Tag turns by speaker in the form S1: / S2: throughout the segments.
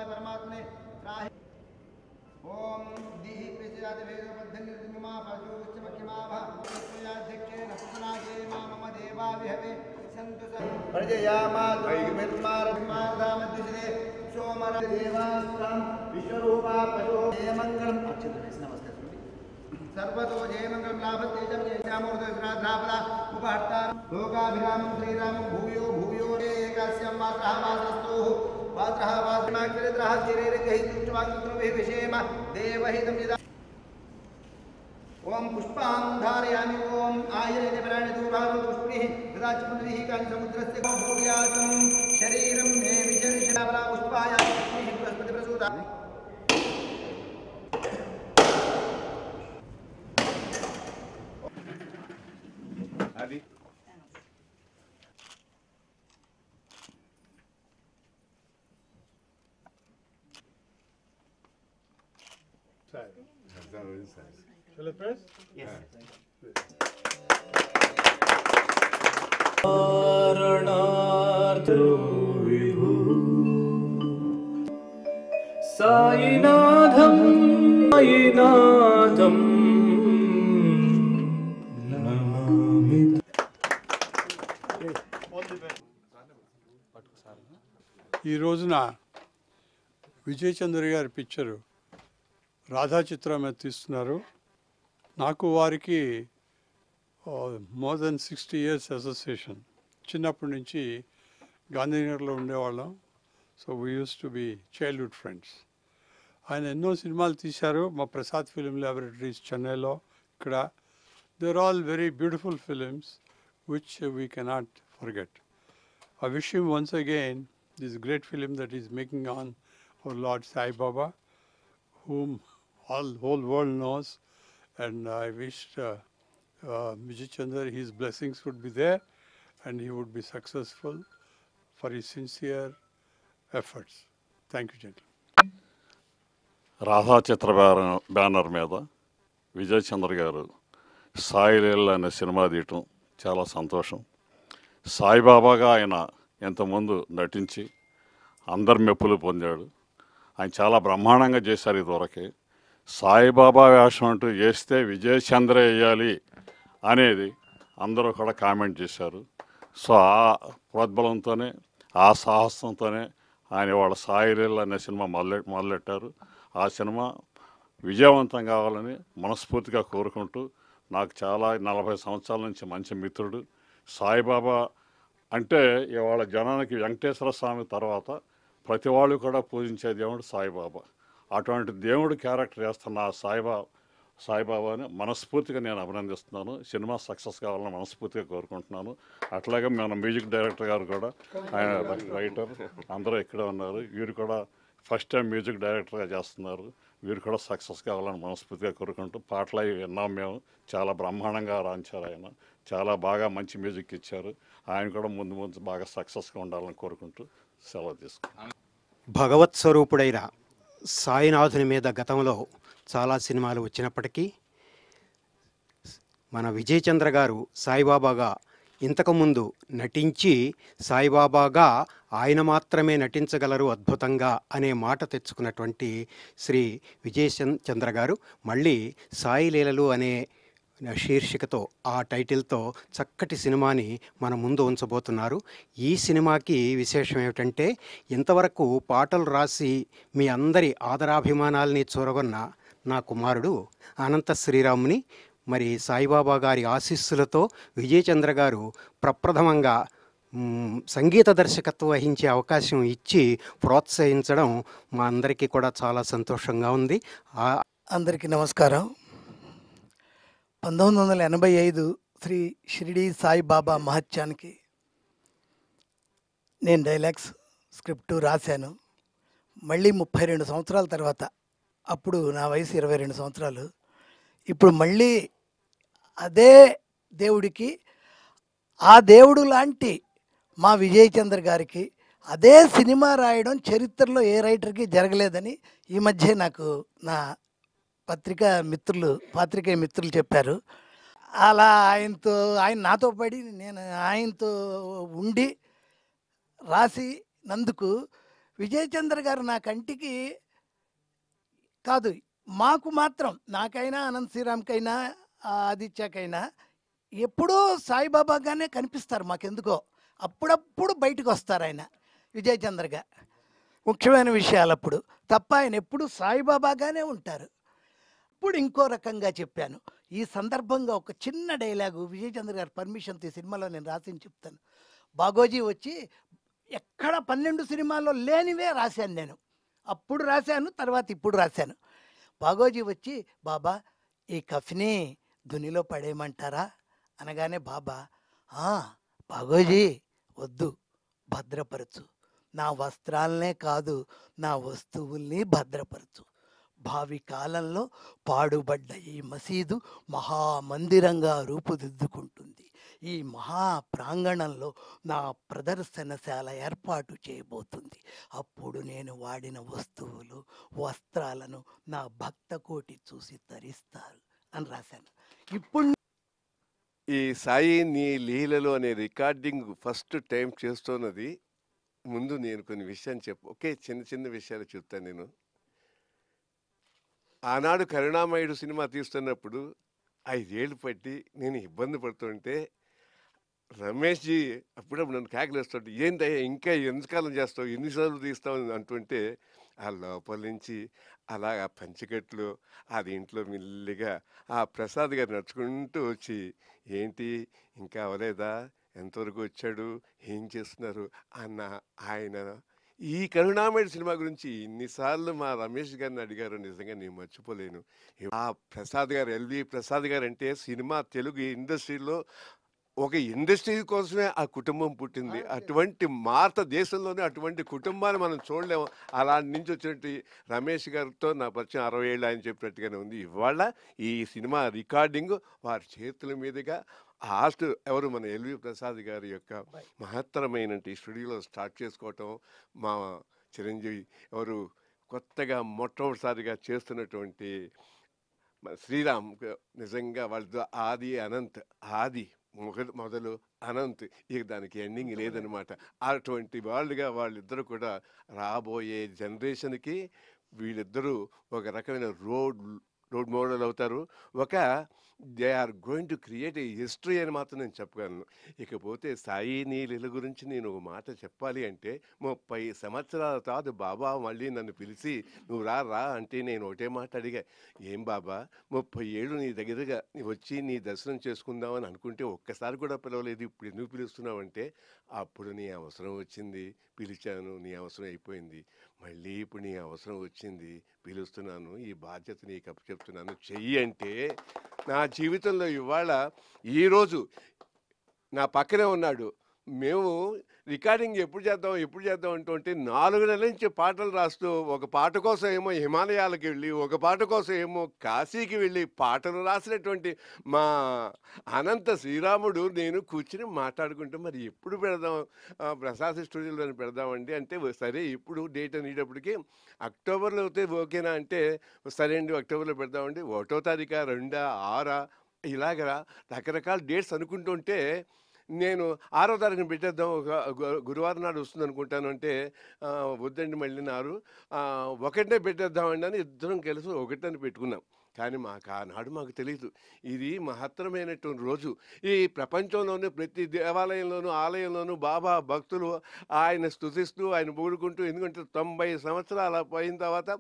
S1: परमात्मने त्राहि ओम दीहि प्रचयात वेदो बद्धनिर्मिमा पशुश्च मखिमाभ त्वयाध्यक्षेण सुनाजे मा मम देवा विहवे सन्तु प्रजयामा दुर्मिर्मारमादामद्युषे सोमर देवास्त्रं विश्वरूपा पशो जयमङ्गलम् नमस्ते सर्वतो जयमङ्गलं लाभतेजं जयश्यामोर्धरापदा उपहर्ता लोकाभिरामं श्रीरामं भूयो भूयो रे एकस्यं मात्रः मात्रस्तोः पात्रः वाद्रमाग्रद्रः चिरैर्गहितुष्टवाक्रुभिः विषेम देवहितं यदा ओम पुष्पां धारयामि ओम आयने प्राणे दूरारो पुष्पिः तदा च पुनरिः कानि समुद्रस्य गो भूयासं शरीरं मे विशर्षणावला पुष्पाय पुष्पिः बृहस्पति प्रसूता
S2: అది
S3: Shall I press?
S4: సాయినాథం సాయినాథం నమామి
S3: ఈ రోజున విజయ్ చంద్ర గారి పిక్చరు రాధా చిత్రం మీద తీస్తున్నారు నాకు వారికి more than sixty years association చిన్నప్పటి నుంచి గాంధీనగర్లో ఉండేవాళ్ళం so we use to be childhood friends ఆయన ఎన్నో సినిమాలు తీశారు మా ప్రసాద్ ఫిలిం ల్యాబొరేటరీస్ చెన్నైలో ఇక్కడ they're all very beautiful films which we cannot forget I wish him once again this great film that he's making on our Lord Sai Baba, whom all whole world knows, and I wish uh, uh, Vijay Chandra his blessings would be there, and he would be successful for his sincere efforts. Thank you, gentlemen.
S5: Radha Chitra banner banner మీద విజయ్ చంద్ర గారు సాయిలీల అనే cinema తీయటం చాలా సంతోషం సాయిబాబాగా ఆయన ఇంతకుముందు నటించి అందరి మెప్పులు పొందాడు ఆయన చాలా బ్రహ్మాండంగా చేశారు ఇదివరకే సాయిబాబా వేషం అంటూ చేస్తే విజయ్ చంద్ర వేయాలి అనేది అందరూ కూడా కామెంట్ చేశారు సో ఆ ప్రోద్బలంతోనే ఆ సాహసంతోనే ఆయన వాళ్ళ సాయిలీల అనే సినిమా మొదలె మొదలెట్టారు ఆ సినిమా విజయవంతం కావాలని మనస్ఫూర్తిగా కోరుకుంటూ నాకు చాలా నలభై సంవత్సరాల నుంచి మంచి మిత్రుడు సాయిబాబా అంటే ఇవాళ జనానికి వెంకటేశ్వర స్వామి తర్వాత ప్రతి వాళ్ళు కూడా పూజించే దేవుడు సాయిబాబా అటువంటి దేవుడు క్యారెక్టర్ చేస్తున్న ఆ సాయిబా సాయిబాబాని మనస్ఫూర్తిగా నేను అభినందిస్తున్నాను సినిమా సక్సెస్ కావాలని మనస్ఫూర్తిగా కోరుకుంటున్నాను అట్లాగే మన మ్యూజిక్ డైరెక్టర్ గారు కూడా ఆయన రైటర్ అందరూ ఇక్కడే ఉన్నారు వీరు కూడా ఫస్ట్ టైం మ్యూజిక్ డైరెక్టర్గా చేస్తున్నారు వీరు కూడా సక్సెస్ కావాలని మనస్ఫూర్తిగా కోరుకుంటూ పాటలు అవి విన్నాం మేము చాలా బ్రహ్మాండంగా రాంచారు ఆయన చాలా బాగా మంచి మ్యూజిక్ ఇచ్చారు ఆయన కూడా ముందు ముందు బాగా సక్సెస్గా ఉండాలని కోరుకుంటూ సెలవు తీసుకున్నాను
S6: భగవత్ స్వరూపుడైన సాయినాథుని మీద గతంలో చాలా సినిమాలు వచ్చినప్పటికీ మన విజయ్ చంద్ర గారు సాయిబాబాగా ఇంతకుముందు నటించి సాయిబాబాగా ఆయన మాత్రమే నటించగలరు అద్భుతంగా అనే మాట తెచ్చుకున్నటువంటి శ్రీ విజయ్ చం- చంద్ర గారు మళ్ళీ సాయి లీలలు అనే శీర్షికతో ఆ టైటిల్తో చక్కటి సినిమాని మన ముందు ఉంచబోతున్నారు ఈ సినిమాకి విశేషం ఏమిటంటే ఇంతవరకు పాటలు రాసి మీ అందరి ఆదరాభిమానాల్ని చూరగొన్న నా కుమారుడు అనంత శ్రీరాముని మరి సాయిబాబా గారి ఆశీస్సులతో విజయచంద్ర గారు ప్రప్రథమంగా మ్, సంగీత దర్శకత్వం వహించే అవకాశం ఇచ్చి ప్రోత్సహించడం మా అందరికీ కూడా చాలా సంతోషంగా ఉంది ఆ
S7: అందరికీ నమస్కారం పంతొమ్మిది వందల ఎనభై ఐదు శ్రీ షిరిడి సాయిబాబా మహత్యానికి నేను డైలాగ్స్ స్క్రిప్ట్ రాశాను మళ్ళీ ముప్పై రెండు సంవత్సరాల తర్వాత అప్పుడు నా వయసు ఇరవై రెండు సంవత్సరాలు ఇప్పుడు మళ్ళీ అదే దేవుడికి ఆ దేవుడు లాంటి మా విజయ్ చంద్ర గారికి అదే సినిమా రాయడం చరిత్రలో ఏ రైటర్కి జరగలేదని ఈ మధ్య నాకు నా పత్రికా మిత్రులు పాత్రికేయ మిత్రులు చెప్పారు అలా ఆయనతో ఆయన నాతో పడి నేను ఆయనతో ఉండి రాసినందుకు విజయ్ చంద్ర గారు నా కంటికి కాదు మాకు మాత్రం నాకైనా అనంత్ శ్రీరామ్కైనా ఆ, ఆదిత్యకైనా ఎప్పుడూ సాయిబాబాగానే కనిపిస్తారు మాకెందుకో అప్పుడప్పుడు బయటకు వస్తారు ఆయన విజయ్ చంద్రగా ముఖ్యమైన విషయాలు అప్పుడు తప్ప ఆయన ఎప్పుడు సాయిబాబాగానే ఉంటారు ఇప్పుడు ఇంకో రకంగా చెప్పాను ఈ సందర్భంగా ఒక చిన్న డైలాగు విజయ్ చంద్ర గారు పర్మిషన్ తీ సినిమాలో నేను రాసింది చెప్తాను బాగోజీ వచ్చి ఎక్కడ పన్నెండు సినిమాల్లో లేనివే రాశాను నేను అప్పుడు రాశాను తర్వాత ఇప్పుడు రాశాను బాగోజీ వచ్చి బాబా ఈ కఫ్ని దునిలో పడేయమంటారా అనగానే బాబా "ఆ, బాగోజీ వద్దు భద్రపరచు నా వస్త్రాలనే కాదు నా వస్తువుల్ని భద్రపరచు భావి కాలంలో పాడుబడ్డ ఈ మసీదు మహామందిరంగా రూపుదిద్దుకుంటుంది ఈ మహా ప్రాంగణంలో నా ప్రదర్శనశాల ఏర్పాటు చేయబోతుంది అప్పుడు నేను వాడిన వస్తువులు వస్త్రాలను నా భక్త కోటి చూసి తరిస్తారు అని రాశాను ఇప్పుడు
S2: ఈ సాయి నీ లీలలో అనే రికార్డింగ్ ఫస్ట్ టైం చేస్తున్నది ముందు నేను కొన్ని విషయాలు చెప్పు ఒకే చిన్న చిన్న విషయాలు చెప్తాను నేను ఆనాడు కరుణామయుడు సినిమా తీస్తున్నప్పుడు ఐదేళ్ళు పట్టి నేను ఇబ్బంది పడుతుంటే రమేష్ జీ అప్పుడప్పుడు నన్ను కేకలేస్తుంటే ఏందయ్యా ఇంకా ఎంతకాలం చేస్తావు ఎన్నిసార్లు తీస్తావు అని అంటుంటే ఆ లోపల నుంచి అలా ఆ పంచకట్లు ఆ దీంట్లో మెల్లిగా ఆ ప్రసాద్ గారు నడుచుకుంటూ వచ్చి ఏంటి ఇంకా అవలేదా ఎంతవరకు వచ్చాడు ఏం చేస్తున్నారు అన్న ఆయన ఈ కరుణామయుడు సినిమా గురించి ఇన్నిసార్లు మా రమేష్ గారిని అడిగారు నిజంగా నేను మర్చిపోలేను ఆ ప్రసాద్ గారు ఎల్వి ప్రసాద్ గారు అంటే సినిమా తెలుగు ఇండస్ట్రీలో ఒక ఇండస్ట్రీ కోసమే ఆ కుటుంబం పుట్టింది అటువంటి భారత దేశంలోనే అటువంటి కుటుంబాన్ని మనం చూడలేము అలాంటి నుంచి వచ్చినట్టు రమేష్ గారితో నా పరిచయం అరవై ఏళ్ళు ఆయన చెప్పినట్టుగానే ఉంది ఇవాళ ఈ సినిమా రికార్డింగ్ వారి చేతుల మీదుగా లాస్ట్ ఎవరు మన ఎల్వి ప్రసాద్ గారి యొక్క మహత్తరమైన స్టూడియోలో స్టార్ట్ చేసుకోవటం మా చిరంజీవి ఎవరు కొత్తగా మొట్టమొదటిసారిగా చేస్తున్నటువంటి మన శ్రీరామ్ క- నిజంగా వాళ్ళతో ఆది అనంత్ ఆది మొగ- మొదలు అనంత్ ఇక దానికి ఎండింగ్ లేదనమాట అటువంటి వాళ్ళుగా వాళ్ళిద్దరూ కూడా రాబోయే జనరేషన్కి వీళ్ళిద్దరూ ఒక రకమైన రోడ్ రోడ్ మోడల్ అవుతారు ఒక they are going to create a history అని మాత్రం నేను చెప్పగలను ఇకపోతే సాయి నీళ్ళ గురించి నేను ఒక మాట చెప్పాలి అంటే ముప్పై సంవత్సరాల తర్వాత బాబా మళ్ళీ నన్ను పిలిచి నువ్వు రా రా అంటే నేను ఒకటే మాట అడిగా ఏం బాబా ముప్పై ఏళ్ళు నీ దగ్గరగా నీ వచ్చి నీ దర్శనం చేసుకుందామని అనుకుంటే ఒక్కసారి కూడా పిలవలేదు ఇప్పుడు ఎందుకు పిలుస్తున్నావు అంటే అప్పుడు నీ అవసరం వచ్చింది పిలిచాను నీ అవసరం అయిపోయింది మళ్ళీ ఇప్పుడు నీ అవసరం వచ్చింది పిలుస్తున్నాను ఈ బాధ్యత నీకు అప్పచెప్తున్నాను చెయ్యి అంటే నా జీవితంలో ఇవాళ ఈరోజు నా పక్కనే ఉన్నాడు మేము రికార్డింగ్ ఎప్పుడు చేద్దాం ఎప్పుడు చేద్దాం అంటుంటే నాలుగు నెలల నుంచి పాటలు రాస్తూ ఒక పాట కోసం ఏమో హిమాలయాలకు వెళ్ళి ఒక పాట కోసం ఏమో కాశీకి వెళ్ళి పాటలు రాసినటువంటి మా అనంత శ్రీరాముడు నేను కూర్చుని మాట్లాడుకుంటూ మరి ఎప్పుడు పెడదాం ఆ, ప్రసాద్ స్టూడియోలో పెడదామండి అంటే సరే ఇప్పుడు డేట్ అనేటప్పటికి అక్టోబర్లో అయితే ఓకేనా అంటే సరే అండి అక్టోబర్లో పెడదామండి ఒకటో తారీఖా రెండా ఆరా ఇలాగ రకరకాల డేట్స్ అనుకుంటుంటే నేను ఆరో తారీఖున పెట్టేద్దాం ఒక గు- గురువారం నాడు వస్తుంది అనుకుంటాను అంటే ఆ, వద్దండి మళ్ళీ నారు ఆ, ఒకటే పెట్టేద్దామండి అని ఇద్దరం కలిసి ఒకటని పెట్టుకున్నాం కానీ మాకు ఆనాడు మాకు తెలియదు ఇది మహత్తరమైనటువంటి రోజు ఈ ప్రపంచంలోనే ప్రతి దేవాలయంలోనూ ఆలయంలోనూ బాబా భక్తులు ఆయన స్తుతిస్తూ ఆయన పొగుడుకుంటూ ఎందుకంటే తొంభై సంవత్సరాల పోయిన తర్వాత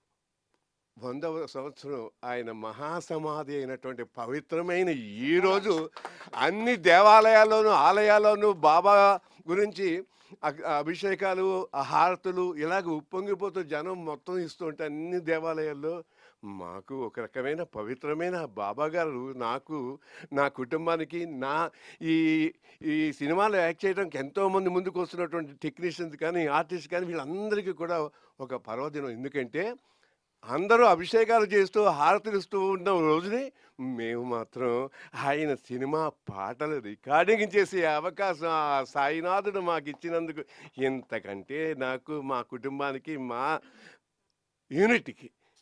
S2: వందవ సంవత్సరం ఆయన మహాసమాధి అయినటువంటి పవిత్రమైన ఈ రోజు అన్ని దేవాలయాల్లోనూ ఆలయాల్లోనూ బాబా గురించి అ- అభిషేకాలు ఆ హారతులు ఇలాగ ఉప్పొంగిపోతూ జనం మొత్తం ఇస్తూ ఉంటే అన్ని దేవాలయాల్లో మాకు ఒక రకమైన పవిత్రమైన బాబా గారు నాకు నా కుటుంబానికి నా ఈ ఈ సినిమాలో యాక్ట్ చేయడానికి ఎంతోమంది ముందుకు వస్తున్నటువంటి టెక్నీషియన్స్ కానీ ఆర్టిస్ట్ కానీ వీళ్ళందరికీ కూడా ఒక పర్వదినం ఎందుకంటే అందరూ అభిషేకాలు చేస్తూ హారతులు ఇస్తూ ఉన్న రోజుని మేము మాత్రం ఆయన సినిమా పాటలు రికార్డింగ్ చేసే అవకాశం ఆ సాయినాథుడు మాకు ఇచ్చినందుకు ఇంతకంటే నాకు మా కుటుంబానికి మా యూనిట్కి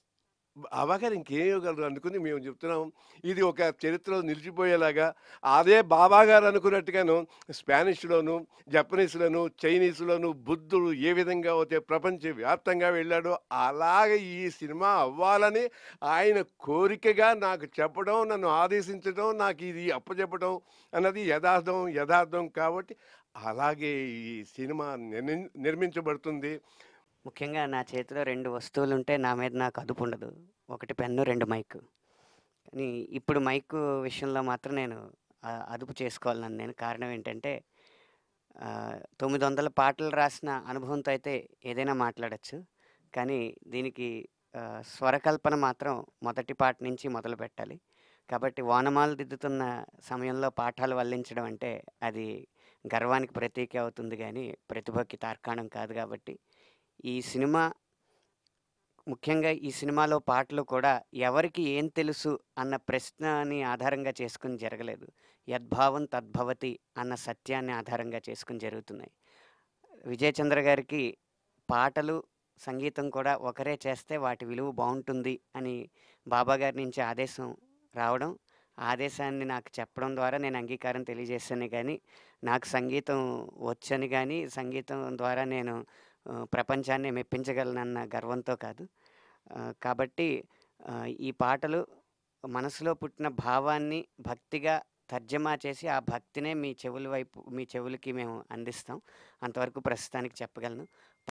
S2: బాబాగారు ఇంకేం ఇవ్వగలరు అనుకుని మేము చెప్తున్నాం ఇది ఒక చరిత్రలో నిలిచిపోయేలాగా అదే బాబాగారు అనుకున్నట్టుగాను స్పానిష్లోను జపనీస్లోను చైనీస్లోను బుద్ధుడు ఏ విధంగా అయితే ప్రపంచవ్యాప్తంగా వెళ్ళాడో అలాగే ఈ సినిమా అవ్వాలని ఆయన కోరికగా నాకు చెప్పడం నన్ను ఆదేశించడం నాకు ఇది అప్పచెప్పడం అన్నది యథార్థం యథార్థం కాబట్టి అలాగే ఈ సినిమా నిర్మి నిర్మించబడుతుంది
S8: ముఖ్యంగా నా చేతిలో రెండు వస్తువులు ఉంటే నా మీద నాకు అదుపు ఉండదు ఒకటి పెన్ను రెండు మైక్ కానీ ఇప్పుడు మైక్ విషయంలో మాత్రం నేను ఆ, అదుపు చేసుకోవాలి నన్ను నేను కారణం ఏంటంటే ఆ, తొమ్మిది వందల పాటలు రాసిన అనుభవంతో అయితే ఏదైనా మాట్లాడచ్చు కానీ దీనికి ఆ, స్వరకల్పన మాత్రం మొదటి పాట నుంచి మొదలు పెట్టాలి కాబట్టి వానమాలు దిద్దుతున్న సమయంలో పాఠాలు వల్లించడం అంటే అది గర్వానికి ప్రతీక అవుతుంది కానీ ప్రతిభకి తార్కాణం కాదు కాబట్టి ఈ సినిమా ముఖ్యంగా ఈ సినిమాలో పాటలు కూడా ఎవరికి ఏం తెలుసు అన్న ప్రశ్నని ఆధారంగా చేసుకుని జరగలేదు యద్భావం తద్భవతి అన్న సత్యాన్ని ఆధారంగా చేసుకుని జరుగుతున్నాయి విజయ్ చంద్ర గారికి పాటలు సంగీతం కూడా ఒకరే చేస్తే వాటి విలువ బాగుంటుంది అని బాబా గారి నుంచి ఆదేశం రావడం ఆ ఆదేశాన్ని నాకు చెప్పడం ద్వారా నేను అంగీకారం తెలియజేశాను కానీ నాకు సంగీతం వచ్చని కానీ సంగీతం ద్వారా నేను ఆ, ప్రపంచాన్ని మెప్పించగలనన్న గర్వంతో కాదు ఆ, కాబట్టి ఆ, ఈ పాటలు మనసులో పుట్టిన భావాన్ని భక్తిగా తర్జమా చేసి ఆ భక్తినే మీ చెవుల వైపు మీ చెవులకి మేము అందిస్తాం అంతవరకు ప్రస్తుతానికి చెప్పగలను